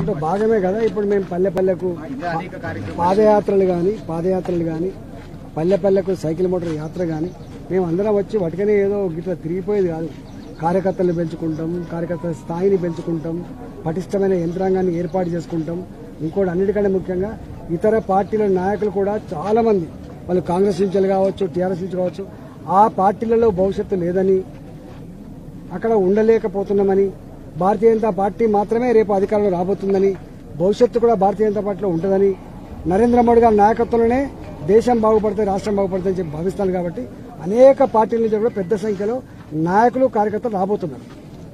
దాంట్లో భాగమే కదా ఇప్పుడు మేము పల్లె పల్లెకు పాదయాత్రలు కానీ పాదయాత్రలు కానీ పల్లె పల్లెకు సైకిల్ మోటార్ యాత్ర కానీ మేము అందరం వచ్చి వాటికనే ఏదో గిట్లా తిరిగిపోయేది కాదు కార్యకర్తలను పెంచుకుంటాం కార్యకర్తల స్థాయిని పెంచుకుంటాం పటిష్టమైన యంత్రాంగాన్ని ఏర్పాటు చేసుకుంటాం ఇంకోటి అన్నిటికంటే ముఖ్యంగా ఇతర పార్టీల నాయకులు కూడా చాలా మంది వాళ్ళు కాంగ్రెస్ నుంచి కావచ్చు టీఆర్ఎస్ నుంచి కావచ్చు ఆ పార్టీలలో భవిష్యత్తు లేదని అక్కడ ఉండలేకపోతున్నామని భారతీయ జనతా పార్టీ మాత్రమే రేపు అధికారంలో రాబోతుందని భవిష్యత్తు కూడా భారతీయ జనతా పార్టీలో ఉంటుందని నరేంద్ర మోడీ గారి నాయకత్వంలోనే దేశం బాగుపడితే రాష్ట్రం బాగుపడుతుందని చెప్పి భావిస్తాను కాబట్టి అనేక పార్టీల నుంచి కూడా పెద్ద సంఖ్యలో నాయకులు కార్యకర్తలు రాబోతున్నారు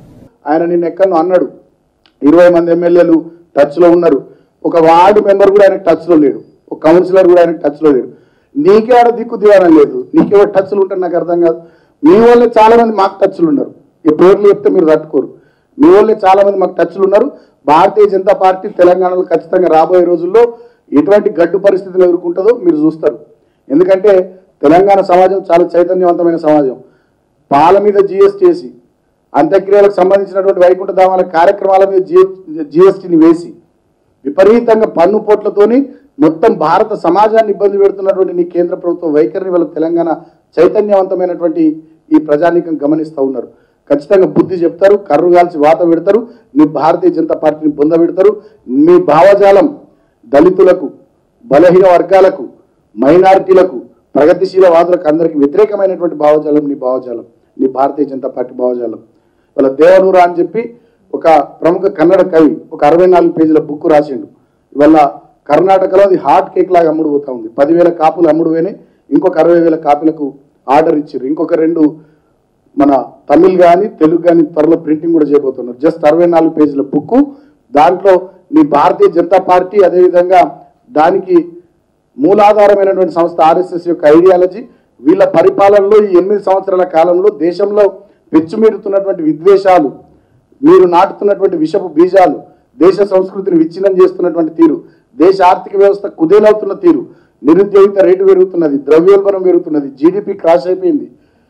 ఆయన నిన్న ఎక్కడో అన్నాడు ఇరవై మంది ఎమ్మెల్యేలు టచ్లో ఉన్నారు ఒక వార్డు మెంబర్ కూడా ఆయన టచ్లో లేడు ఒక కౌన్సిలర్ కూడా ఆయన టచ్లో లేడు నీకే ఆడ దిక్కు దివానం లేదు నీకేవో టచ్లు ఉంటారు నాకు అర్థం కాదు మీ వాళ్ళే చాలా మంది మాకు టచ్లు ఉన్నారు ఈ పేర్లు చెప్తే మీరు తట్టుకోరు మీ వాళ్ళే చాలా మంది మాకు టచ్లు ఉన్నారు భారతీయ జనతా పార్టీ తెలంగాణలో ఖచ్చితంగా రాబోయే రోజుల్లో ఎటువంటి గడ్డు పరిస్థితులు ఎదుర్కొంటుందో మీరు చూస్తారు ఎందుకంటే తెలంగాణ సమాజం చాలా చైతన్యవంతమైన సమాజం పాల మీద జిఎస్టీ వేసి అంత్యక్రియలకు సంబంధించినటువంటి వైకుంఠ ధామాల కార్యక్రమాల మీద జిఎస్టీని వేసి విపరీతంగా పన్ను పోట్లతోని మొత్తం భారత సమాజాన్ని ఇబ్బంది పెడుతున్నటువంటి నీ కేంద్ర ప్రభుత్వం వైఖరిని వాళ్ళ తెలంగాణ చైతన్యవంతమైనటువంటి ఈ ప్రజానీకం గమనిస్తూ ఉన్నారు ఖచ్చితంగా బుద్ధి చెప్తారు కర్రు కాల్చి వాత పెడతారు నీ భారతీయ జనతా పార్టీని పొంద పెడతారు మీ భావజాలం దళితులకు బలహీన వర్గాలకు మైనారిటీలకు ప్రగతిశీల వాదులకు అందరికి వ్యతిరేకమైనటువంటి భావజాలం నీ భావజాలం నీ భారతీయ జనతా పార్టీ భావజాలం వాళ్ళ దేవనూరా అని చెప్పి ఒక ప్రముఖ కన్నడ కవి ఒక అరవై నాలుగు పేజీల బుక్ రాసిండు ఇవాళ కర్ణాటకలో అది హాట్ కేక్ లాగా అమ్ముడు పోతా ఉంది పదివేల కాపులు అమ్ముడు పోయినాయి ఇంకొక అరవై వేల కాపీలకు ఆర్డర్ ఇచ్చారు ఇంకొక రెండు మన తమిళ్ కానీ తెలుగు కానీ త్వరలో ప్రింటింగ్ కూడా చేయబోతున్నారు జస్ట్ అరవై నాలుగు పేజీల బుక్ దాంట్లో నీ భారతీయ జనతా పార్టీ అదేవిధంగా దానికి మూలాధారమైనటువంటి సంస్థ ఆర్ఎస్ఎస్ యొక్క ఐడియాలజీ వీళ్ళ పరిపాలనలో ఈ ఎనిమిది సంవత్సరాల కాలంలో దేశంలో పెచ్చుమీరుతున్నటువంటి విద్వేషాలు మీరు నాటుతున్నటువంటి విషపు బీజాలు దేశ సంస్కృతిని విచ్ఛిన్నం చేస్తున్నటువంటి తీరు దేశ ఆర్థిక వ్యవస్థ కుదేలవుతున్న తీరు నిరుద్యోగిత రేటు పెరుగుతున్నది ద్రవ్యోల్బణం పెరుగుతున్నది జీడిపి క్రాష్ అయిపోయింది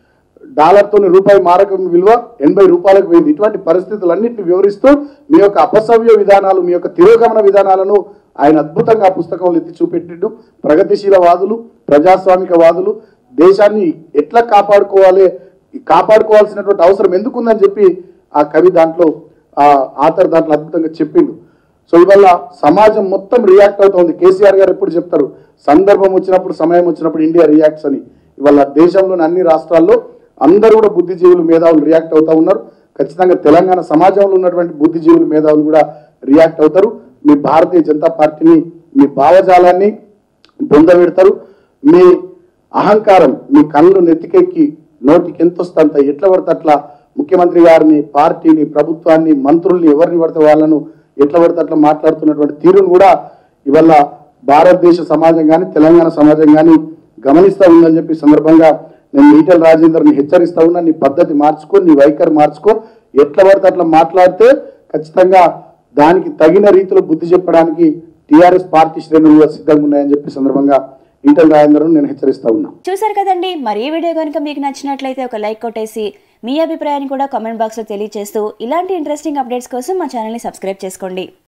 డాలర్తో రూపాయి మారకం విలువ ఎనభై రూపాయలకు పోయింది ఇటువంటి పరిస్థితులన్నింటినీ వివరిస్తూ మీ యొక్క అపసవ్య విధానాలు మీ యొక్క తిరోగమన విధానాలను ఆయన అద్భుతంగా ఆ పుస్తకంలో ఎత్తి చూపెట్టిండు ప్రగతిశీల వాదులు ప్రజాస్వామిక వాదులు దేశాన్ని ఎట్లా కాపాడుకోవాలి కాపాడుకోవాల్సినటువంటి అవసరం ఎందుకుందని చెప్పి ఆ కవి దాంట్లో ఆ ఆథర్ దాంట్లో అద్భుతంగా చెప్పిండు సో ఇవల్ల సమాజం మొత్తం రియాక్ట్ అవుతోంది కేసీఆర్ గారు ఎప్పుడు చెప్తారు సందర్భం వచ్చినప్పుడు సమయం వచ్చినప్పుడు ఇండియా రియాక్ట్స్ అని ఇవాళ దేశంలోని అన్ని రాష్ట్రాల్లో అందరూ కూడా బుద్ధిజీవులు మేధావులు రియాక్ట్ అవుతా ఉన్నారు ఖచ్చితంగా తెలంగాణ సమాజంలో ఉన్నటువంటి బుద్ధిజీవులు మేధావులు కూడా రియాక్ట్ అవుతారు మీ భారతీయ జనతా పార్టీని మీ భావజాలాన్ని పొందబెడతారు మీ అహంకారం మీ కళ్ళు నెత్తికెక్కి నోటికి ఎంత వస్తే అంత ఎట్లా పడితే అట్లా ముఖ్యమంత్రి గారిని పార్టీని ప్రభుత్వాన్ని మంత్రుల్ని ఎవరిని పడితే వాళ్ళను ఎట్లా పడితే అట్లా మాట్లాడుతున్నటువంటి తీరును కూడా ఇవల్ల భారతదేశ సమాజం కానీ తెలంగాణ సమాజం కానీ గమనిస్తూ ఉందని చెప్పి ఈ సందర్భంగా నేను ఈటెల రాజేందర్ని హెచ్చరిస్తా ఉన్నా నీ పద్ధతి మార్చుకో నీ వైఖరి మార్చుకో ఎట్లా పడితే అట్లా మాట్లాడితే ఖచ్చితంగా దానికి తగిన రీతిలో బుద్ధి చెప్పడానికి టీఆర్ఎస్ పార్టీ శ్రేణులు కూడా సిద్ధంగా ఉన్నాయని చెప్పి ఈ సందర్భంగా ఈటెల రాజేందర్ను నేను హెచ్చరిస్తా ఉన్నా చూసారు కదండి మరి ఈ వీడియో కనుక మీకు నచ్చినట్లయితే ఒక లైక్ కొట్టేసి మీ అభిప్రాయాన్ని కూడా కామెంట్ బాక్స్లో తెలియజేస్తూ ఇలాంటి ఇంట్రెస్టింగ్ అప్డేట్స్ కోసం మా ఛానల్ని సబ్స్క్రైబ్ చేసుకోండి